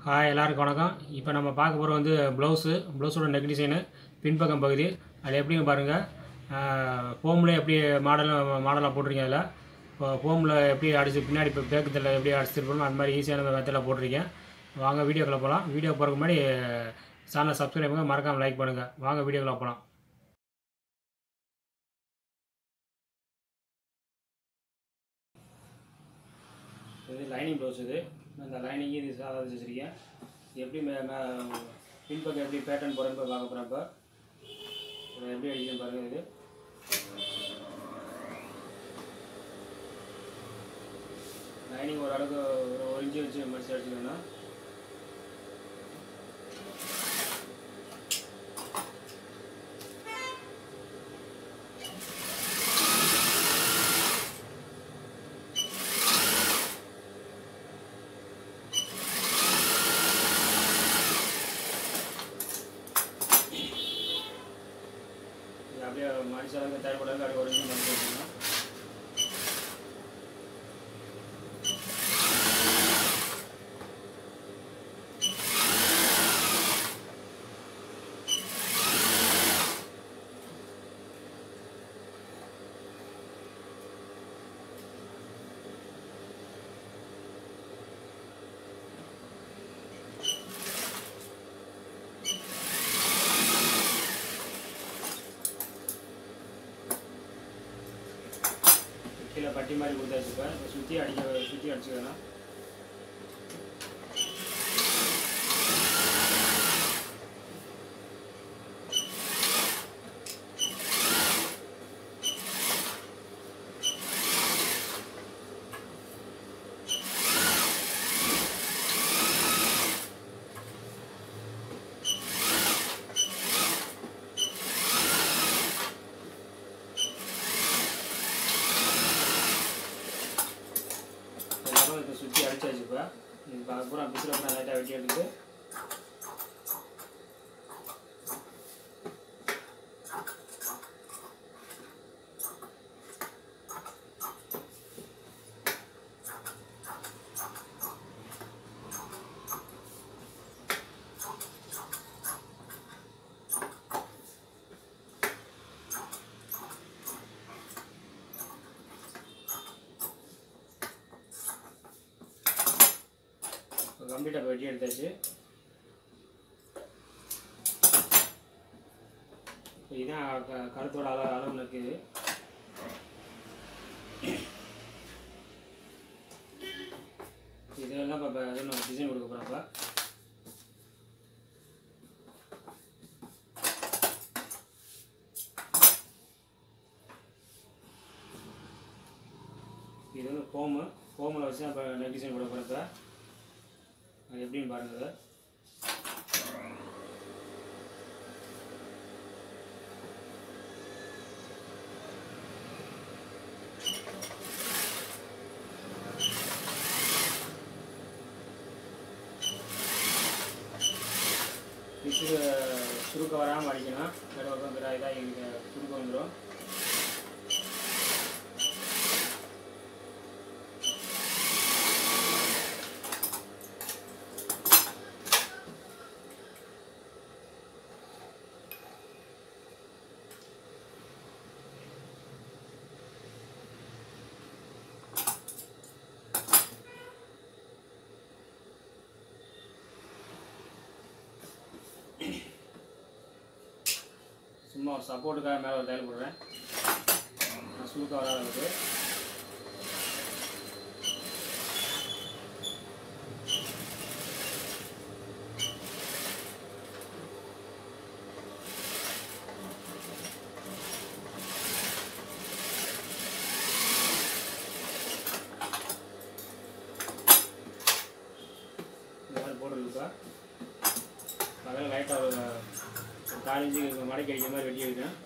hi எல்லாருக்கும் வணக்கம் இப்போ நம்ம பார்க்க போகிற வந்து ப்ளவுஸு ப்ளவுஸோட நெக் டிசைனு பின்பக்கம் பகுதி அதில் எப்படின்னு பாருங்கள் ஃபோமில் எப்படி மாடலாக மாடலாக போட்டிருக்கேன் அதில் இப்போ ஃபோமில் எப்படி அடிச்சு பின்னாடி இப்போ பேக்கத்தில் எப்படி அடிச்சிருப்போம் அந்த மாதிரி ஈஸியான மெத்தடில் போட்டிருக்கேன் வாங்க வீடியோக்குள்ளே போகலாம் வீடியோ போகிறதுக்கு முன்னாடி சேனலை சப்ஸ்கிரைப் பண்ணுங்கள் மறக்காமல் லைக் பண்ணுங்கள் வாங்க வீடியோக்குள்ளே போகலாம் இது லைனிங் ப்ளவுஸ் இது நான் இந்த லைனிங்கு இது சாதா வச்சு வச்சுருக்கேன் எப்படி மே மே- பின்பக்கம் எப்படி பேட்டர்ன் போகிறேன்னு போய் பார்க்க போகிறேன் இப்போ இதை எப்படி அடிக்கணும் பாருங்கள் இது லைனிங் ஒரு அளவுக்கு ஒரு ஒரு இன்ச்சு வச்சு மடிச்சு அடிச்சுக்கணும் இது அப்படியே மடிச்ச அளவுக்கு தேவைப்படாது அப்படியே ஒரு இன்ச்சு மடிச்சு வச்சுக்கணும் கீழே பட்டி மாதிரி கொடுத்தாச்சு இப்போ இப்போ சுற்றி அடிக்க சுற்றி அடிச்சுக்கணும் எல்லாமே இப்போ சுற்றி அடிச்சாச்சு இப்போ இப்போ அப்புறம் பிசில் அப்புறம் லைட்டாக வெட்டி எடுத்து இப்போ கம்ப்ளீட்டாக வெட்டி எடுத்தாச்சு இப்போ இதான் க- கருத்தோட அளவு அளவில் இருக்குது இதெல்லாம் இப்போ இது நான் டிசைன் கொடுக்க போகிறப்ப இது வந்து ஃபோமு ஃபோமில் வச்சு இப்போ நெக் டிசைன் கொடுக்க போகிறப்ப அது எப்படின்னு பாருங்க அதை பிசுறு சுருக்க வராமல் அடிக்கணும் வேறு பக்கம் இதாக இங்கே சுருக்க வந்துடும் சும்மா ஒரு சப்போர்ட்டுக்காக மேலே ஒரு தையல் போடுறேன் நான் சுருக்க வராத அளவுக்கு இந்த மாதிரி போட்டுருக்குப்பா அதில் லைட்டாக ஒரு ஒரு கால் இன்ச்சு மடக்கி அடிக்கிற மாதிரி வெட்டி எடுக்கேன்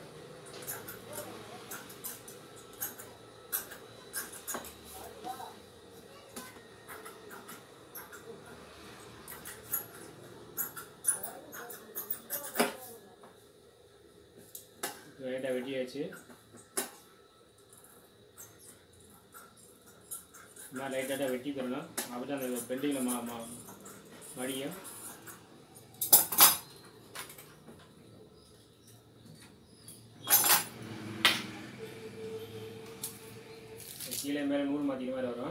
லைட்டாக வெட்டியாச்சு இந்த மாதிரி லைட்டாக வெட்டி தரணும் அப்படி அந்த பெண்டிங்கில் மா மா மடி மடியும் கீழே மேலே நூல் மாற்றிக்க மாதிரி வரும்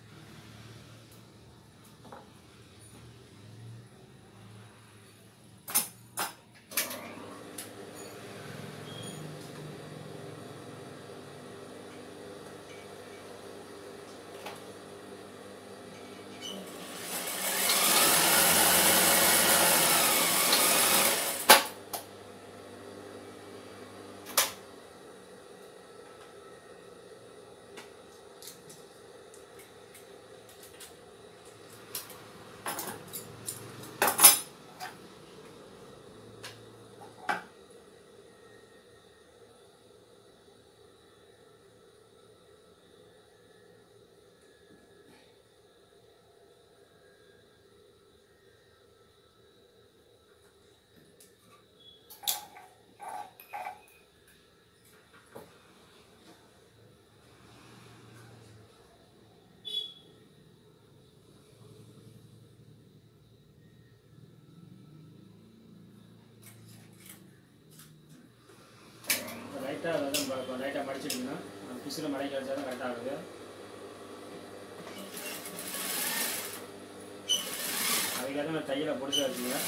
லைட்டாக அதாவது லைட்டாக மடிச்சிட்டிங்கன்னா பிசில் மடக்கி வச்சா தான் கரெக்டாக ஆகுது அதுக்காக நான் தையலை பிடிச்சி வச்சுங்க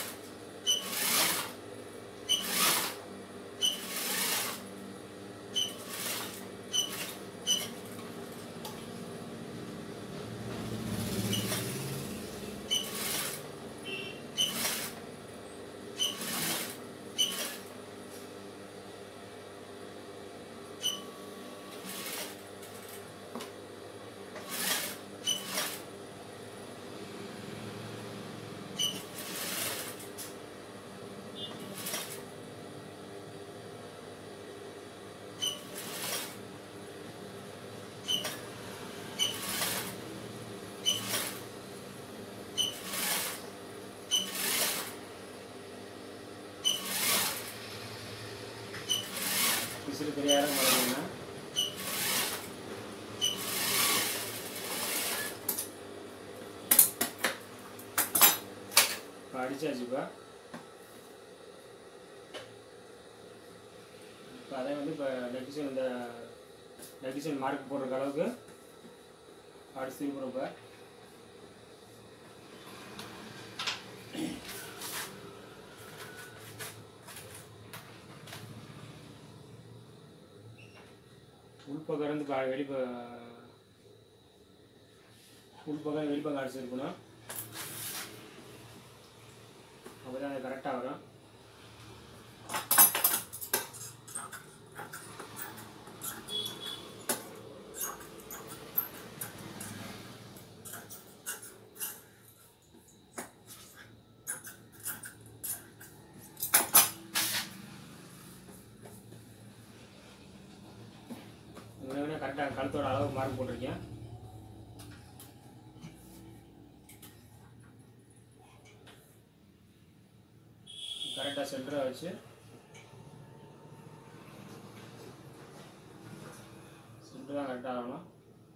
பிசில் தெரியாத மடக்கிங்கன்னா இப்போ அடிச்சாச்சுப்பா இப்போ அதே வந்து இப்போ டெக்ஷன் இந்த டெக்ஷன் மார்க் போடுற அளவுக்கு அடிச்சு திருப்புறோம் இப்போ உள்பக்கம் இருந்து பா வெளிப்ப உள்பக்கம் வெளிப்பக்கம் அடிச்சிருக்கணும் அப்போ தான் அது கரெக்டாக வரும் இங்கே கரெக்டாக கழுத்தோட அளவு மார்க் போட்டிருக்கேன் கரெக்டாக சென்டராக வச்சு சென்டர் தான் கரெக்டாக ஆகணும்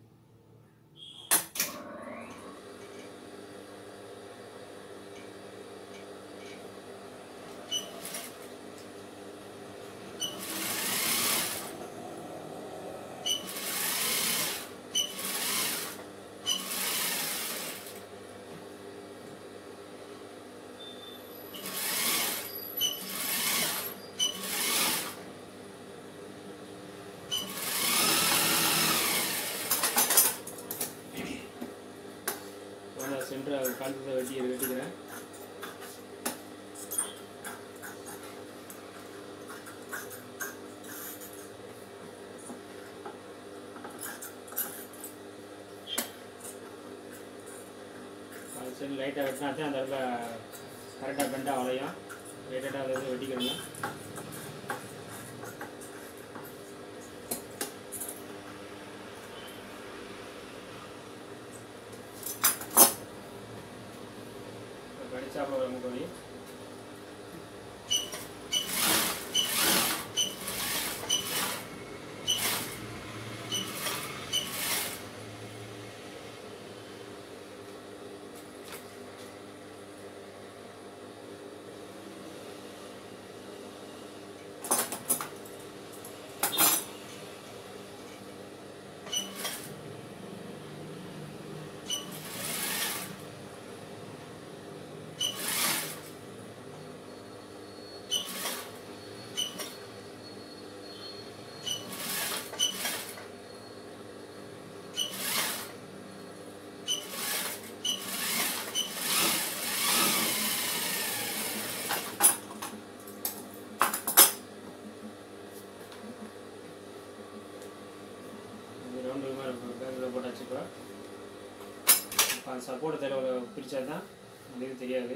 சென்டர் கழுத்தை வெட்டி வெட்டிக்கிறேன் அது சரி லைட்டாக வெட்டினா தான் அந்த இடத்துல கரெக்டாக பெண்டாக வளையும் லைட்டாக அதை வந்து வெட்டிக்கணும் கடிச்சாப்பில் ஒரு முக்கோடி அந்த சப்போர்ட் தர பிரித்தா தான் அந்த இது தெரியாது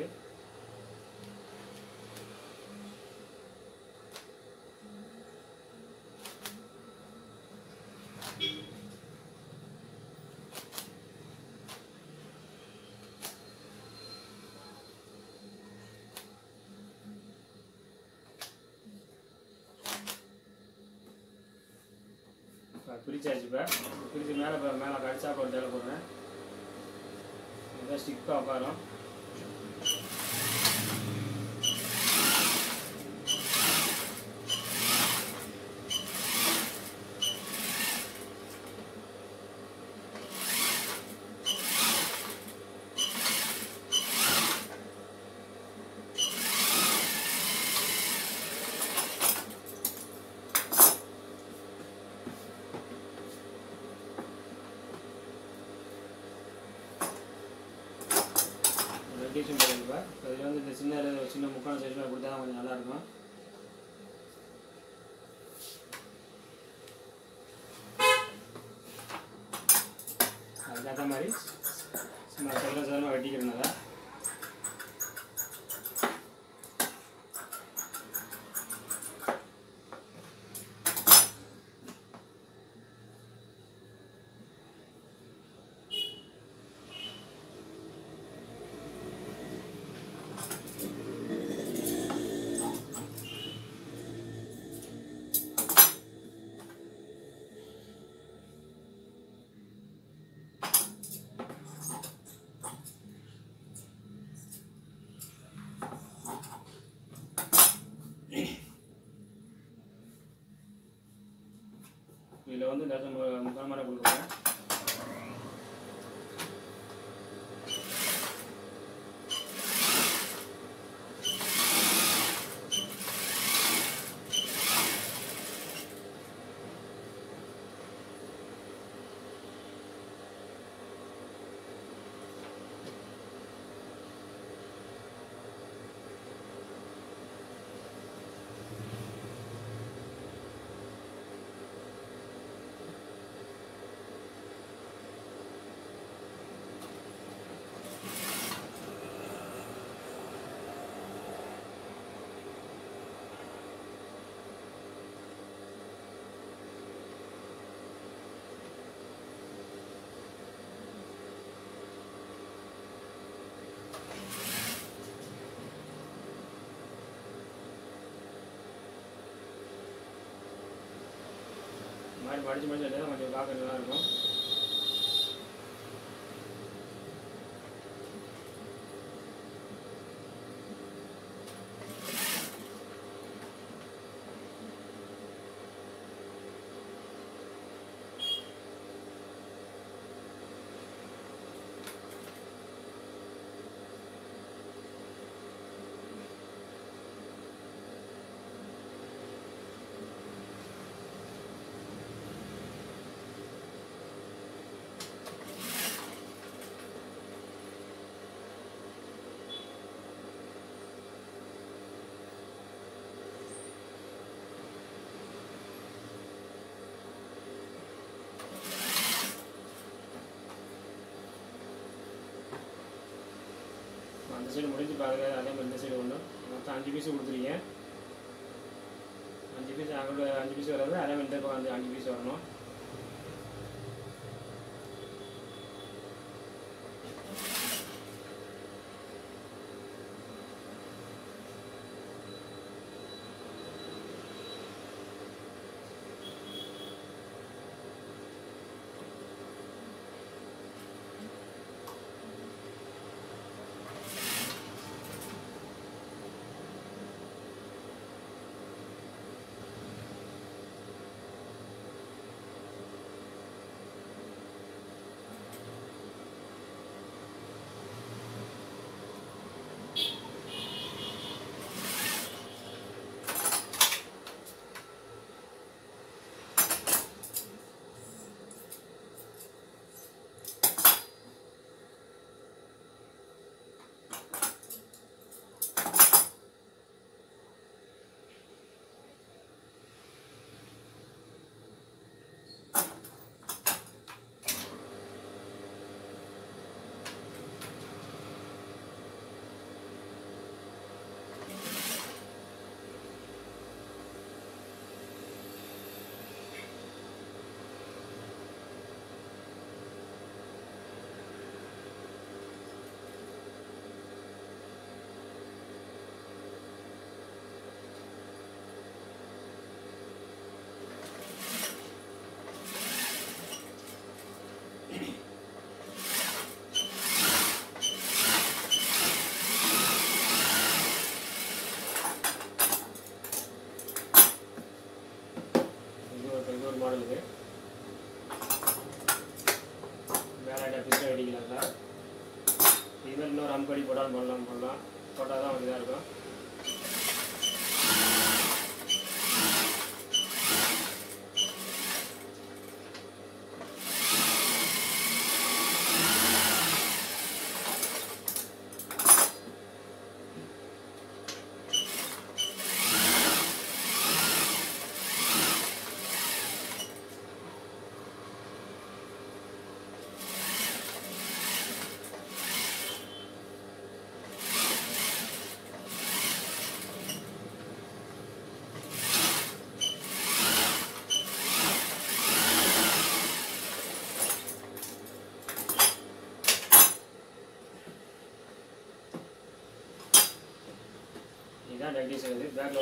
இப்போ பிரிச்சாச்சு இப்போ பிரித்து மேலே இப்போ மேலே கடிச்சாப்பில் ஒரு தேவை போடுறேன் இதான் ஸ்டிக்காக உட்காரும் ரெடியூஷன் பண்ணிருப்பா இதில் வந்து இந்த சின்ன சின்ன முக்கால் சைஸில் கொடுத்தா கொஞ்சம் நல்லாயிருக்கும் அதுக்கேற்ற மாதிரி சும்மா சொல்ல சொல்ல வெட்டிக்கிறனால இதில் வந்து இந்த இடத்துல மு- முக்கால் மரம் கொடுக்குறேன் இந்த மாதிரி மடிச்சு மடிச்சு எடுத்தா கொஞ்சம் பார்க்க நல்லா இருக்கும் அந்த சைடு முடிஞ்சு பாருங்க அதே மாதிரி இந்த சைடு ஒன்று மொத்தம் அஞ்சு பீஸ் கொடுத்துருக்கீங்க அஞ்சு பீஸ் அங்கே அஞ்சு பீஸ் வராது அதே மாதிரி இந்த பக்கம் வந்து அஞ்சு பீஸ் வரணும் போட்டாலும் பண்ணலாம் பண்ணலாம் போட்டால் தான் வந்து இதாக இருக்கும் இதுதான் நெக் டிசைன் இது பேக்கில்